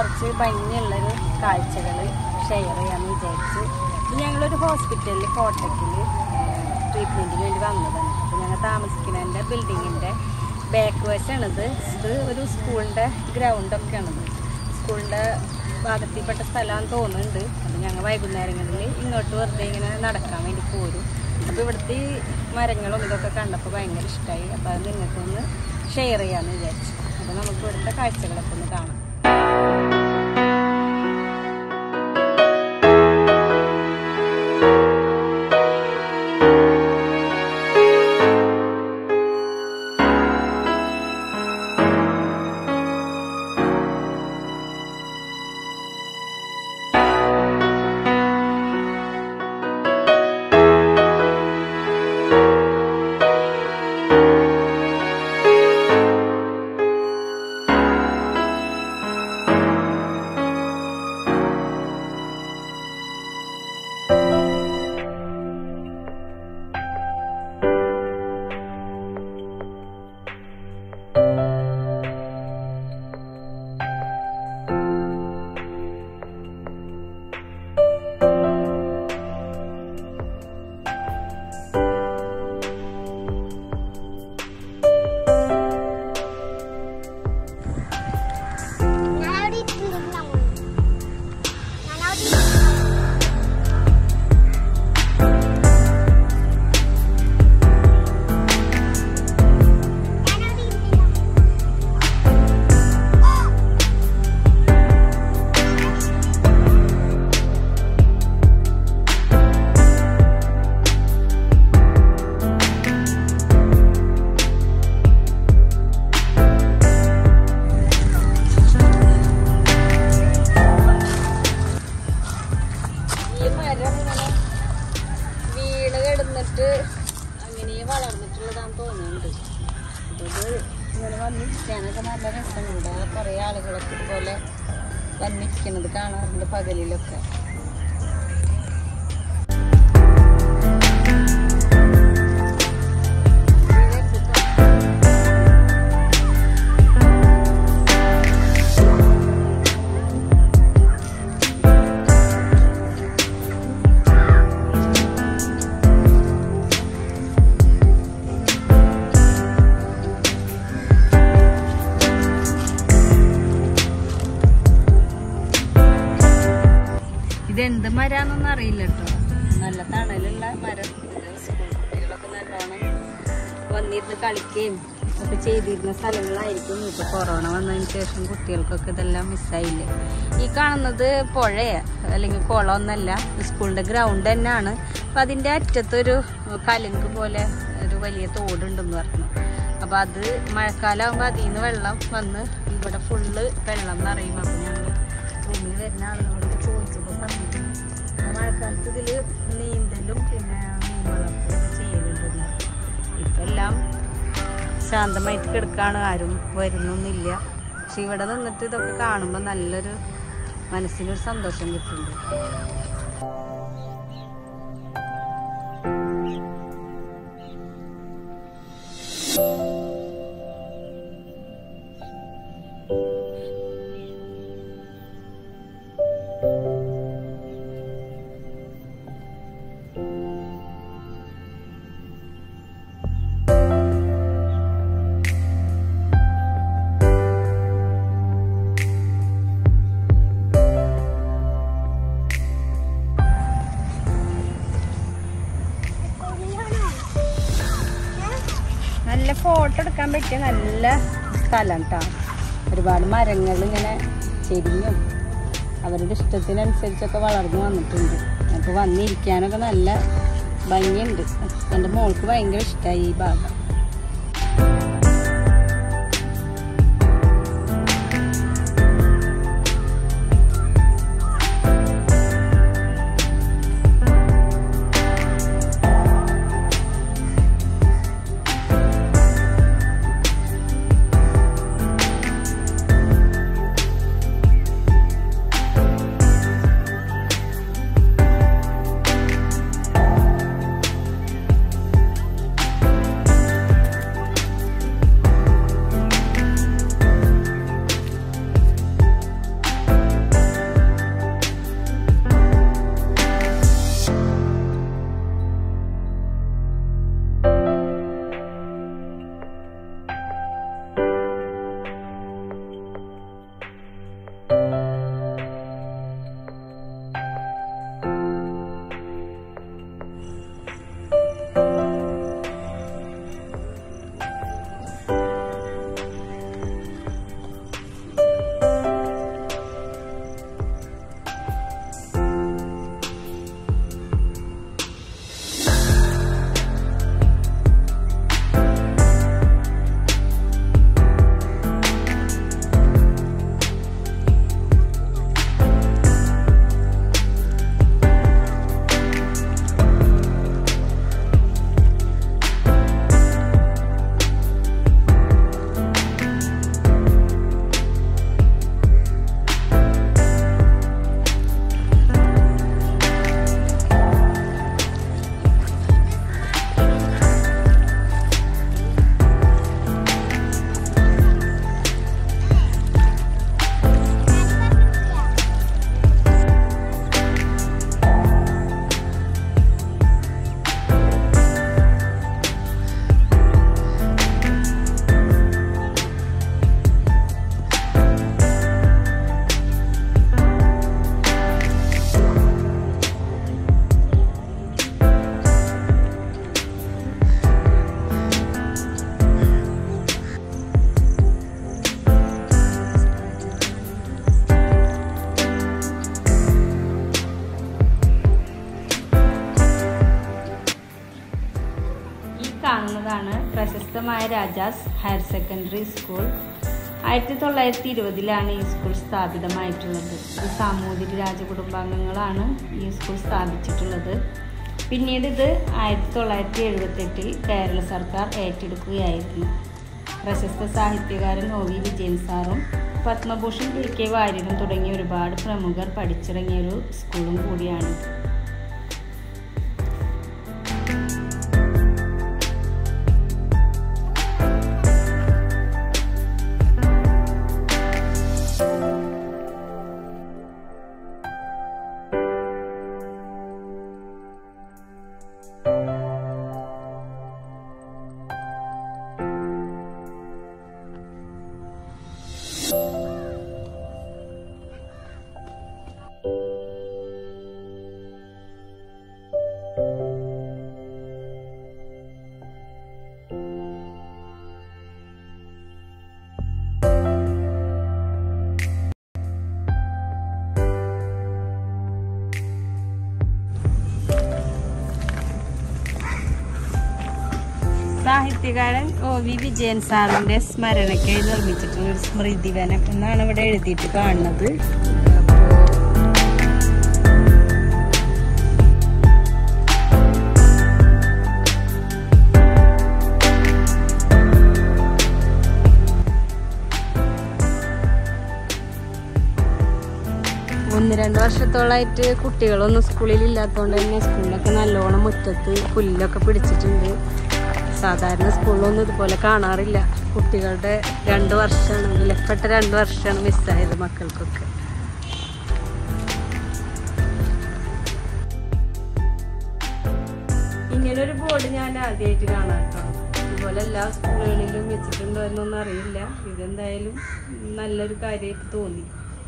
കുറച്ച് ഭംഗിയുള്ളൊരു കാഴ്ചകൾ ഷെയർ ചെയ്യാമെന്ന് വിചാരിച്ചു ഇത് ഞങ്ങളൊരു ഹോസ്പിറ്റലിൽ കോട്ടക്കിൽ ട്രീറ്റ്മെൻറ്റിന് വേണ്ടി വന്നതാണ് അപ്പോൾ ഞങ്ങൾ താമസിക്കുന്നതിൻ്റെ ബിൽഡിങ്ങിൻ്റെ ബാക്ക് വശമാണിത് ഇത് ഒരു സ്കൂളിൻ്റെ ഗ്രൗണ്ടൊക്കെയാണിത് സ്കൂളിൻ്റെ ഭാഗത്തിൽപ്പെട്ട സ്ഥലമാണെന്ന് തോന്നുന്നുണ്ട് അപ്പോൾ ഞങ്ങൾ വൈകുന്നേരങ്ങളിൽ ഇങ്ങോട്ട് വെറുതെ ഇങ്ങനെ നടക്കാൻ വേണ്ടി പോരും അപ്പോൾ ഇവിടുത്തെ ഈ മരങ്ങളും ഇതൊക്കെ കണ്ടപ്പോൾ ഭയങ്കര ഇഷ്ടമായി അപ്പോൾ അത് നിങ്ങൾക്കൊന്ന് ഷെയർ ചെയ്യാമെന്ന് വിചാരിച്ചു അപ്പോൾ നമുക്ക് ഇവിടുത്തെ കാഴ്ചകളൊക്കെ ഒന്ന് കാണാം ഞാനവിടെ ഇരുന്നില്ല മോനെ. ഞാനവിടെ ഇരുന്നില്ല. ഞാനവിടെ ഇരുന്നില്ല. ഈ മരം ഇങ്ങനെ വീണ് കിടന്നിട്ട് അങ്ങനെ വളർന്നിട്ടുള്ളതാന്ന് തോന്നുന്നുണ്ട് അപ്പോൾ ഇത് ഇങ്ങനെ വന്നിരിക്കാനൊക്കെ നല്ല രസമുണ്ട് ഇവിടെ കുറേ ആളുകളൊക്കെ ഇതുപോലെ വന്നിരിക്കുന്നത് കാണാറുണ്ട് പകലിലൊക്കെ ഇതെന്ത് മരാന്നൊന്നും അറിയില്ല കേട്ടോ നല്ല തണലുള്ള മരം ഇത് സ്കൂൾ കുട്ടികളൊക്കെ നല്ലോണം വന്നിരുന്ന് കളിക്കുകയും ഒക്കെ ചെയ്തിരുന്ന സ്ഥലങ്ങളായിരിക്കും ഇപ്പൊ കൊറോണ വന്നതിന് ശേഷം കുട്ടികൾക്കൊക്കെ ഇതെല്ലാം മിസ്സായില്ലേ ഈ കാണുന്നത് പുഴയാ അല്ലെങ്കിൽ കുളമൊന്നല്ല സ്കൂളിന്റെ ഗ്രൗണ്ട് തന്നെയാണ് അപ്പൊ അതിന്റെ അറ്റത്തൊരു കലുങ്ക് പോലെ ഒരു വലിയ തോടുണ്ടെന്ന് പറഞ്ഞു അപ്പൊ അത് മഴക്കാലമാകുമ്പോൾ അതിൽ നിന്ന് വെള്ളം വന്ന് ഇവിടെ ഫുള്ള് വെള്ളം നിറയും അപ്പൊ ഞങ്ങൾ റൂമിൽ വരുന്ന ആളുകളോട് ചോദിച്ചപ്പോൾ പറഞ്ഞിരുന്നു മഴക്കാലത്ത് ഇതിൽ നീന്തലും പിന്നെ മീൻ വളർത്തുകയൊക്കെ ചെയ്യലുണ്ടെന്ന് ഇപ്പം എല്ലാം ശാന്തമായിട്ട് കിടക്കാണ് ആരും വരുന്നൊന്നുമില്ല പക്ഷെ ഇവിടെ നിന്നിട്ട് ഇതൊക്കെ കാണുമ്പോൾ നല്ലൊരു മനസ്സിനൊരു സന്തോഷം കിട്ടുന്നുണ്ട് കൊടിയാണോ? നല്ല ഫോട്ടോ എടുക്കാൻ പറ്റിയ നല്ല സ്ഥലം കേട്ടോ ഒരുപാട് മരങ്ങൾ ഇങ്ങനെ ചെരിഞ്ഞും അവരുടെ ഇഷ്ടത്തിനനുസരിച്ചൊക്കെ വളർന്നു വന്നിട്ടുണ്ട് അപ്പോൾ വന്നിരിക്കാനൊക്കെ നല്ല ഭംഗിയുണ്ട് എൻ്റെ മോൾക്ക് ഭയങ്കര ഇഷ്ടമായി ഈ ഭാഗം പ്രസിദ്ധമായ രാജാസ് ഹയർ സെക്കൻഡറി സ്കൂൾ ആയിരത്തി തൊള്ളായിരത്തി ഇരുപതിലാണ് ഈ സ്കൂൾ സ്ഥാപിതമായിട്ടുള്ളത് ഈ സാമൂതിരി രാജകുടുംബാംഗങ്ങളാണ് ഈ സ്കൂൾ സ്ഥാപിച്ചിട്ടുള്ളത് പിന്നീട് ഇത് ആയിരത്തി തൊള്ളായിരത്തി എഴുപത്തെട്ടിൽ കേരള സർക്കാർ ഏറ്റെടുക്കുകയായിരുന്നു പ്രശസ്ത സാഹിത്യകാരൻ ഒ വി വിജയൻ സാറും പത്മഭൂഷൺ പി കെ വാര്യരും തുടങ്ങിയ ഒരുപാട് പ്രമുഖർ പഠിച്ചിറങ്ങിയൊരു സ്കൂളും കൂടിയാണ് സാഹിത്യകാരൻ ഒ വി വിജയൻ സാറിന്റെ സ്മരണയ്ക്കായി നിർമ്മിച്ചിട്ടുള്ള ഒരു സ്മൃതിവനം എന്നാണ് ഇവിടെ എഴുതിയിട്ട് കാണുന്നത് ഒന്ന് രണ്ട് വർഷത്തോളായിട്ട് കുട്ടികളൊന്നും സ്കൂളിൽ ഇല്ലാത്തതുകൊണ്ട് തന്നെ സ്കൂളിലൊക്കെ നല്ലോണം മുറ്റത്ത് പുല്ലൊക്കെ പിടിച്ചിട്ടുണ്ട് സാധാരണ സ്കൂളിലൊന്നും ഇതുപോലെ കാണാറില്ല കുട്ടികളുടെ രണ്ട് വർഷമാണ് വിലപ്പെട്ട രണ്ട് വർഷമാണ് മിസ്സായത് മക്കൾക്കൊക്കെ ഇങ്ങനൊരു ബോർഡ് ഞാൻ ആദ്യമായിട്ട് കാണാം കേട്ടോ ഇതുപോലെ എല്ലാ സ്കൂളുകളിലും വെച്ചിട്ടുണ്ടോ എന്നൊന്നും അറിയില്ല ഇതെന്തായാലും നല്ലൊരു കാര്യമായിട്ട് തോന്നി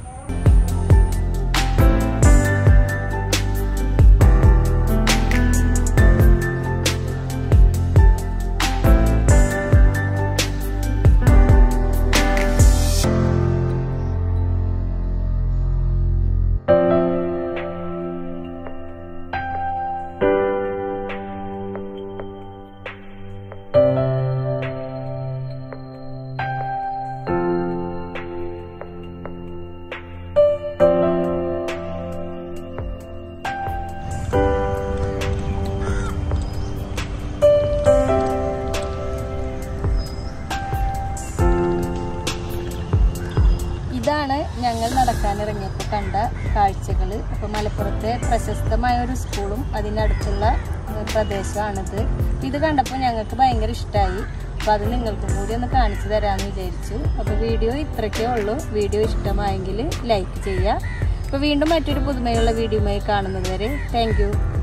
ഇതാണ് ഞങ്ങൾ നടക്കാനിറങ്ങിയപ്പോൾ കണ്ട കാഴ്ചകൾ അപ്പോൾ മലപ്പുറത്തെ പ്രശസ്തമായ ഒരു സ്കൂളും അതിനടുത്തുള്ള ഏഹ്, പ്രദേശമാണിത് ഇത് കണ്ടപ്പോൾ ഞങ്ങൾക്ക് ഭയങ്കര ഇഷ്ടമായി അപ്പോൾ അത് നിങ്ങൾക്കും കൂടി ഒന്ന് കാണിച്ചു തരാമെന്ന് വിചാരിച്ചു അപ്പോൾ വീഡിയോ ഇത്രയ്ക്കേ ഉള്ളൂ വീഡിയോ ഇഷ്ടമായെങ്കിൽ ലൈക്ക് ചെയ്യുക അപ്പോൾ വീണ്ടും മറ്റൊരു പുതുമയുള്ള വീഡിയോയുമായി കാണുന്നത് വരെ താങ്ക്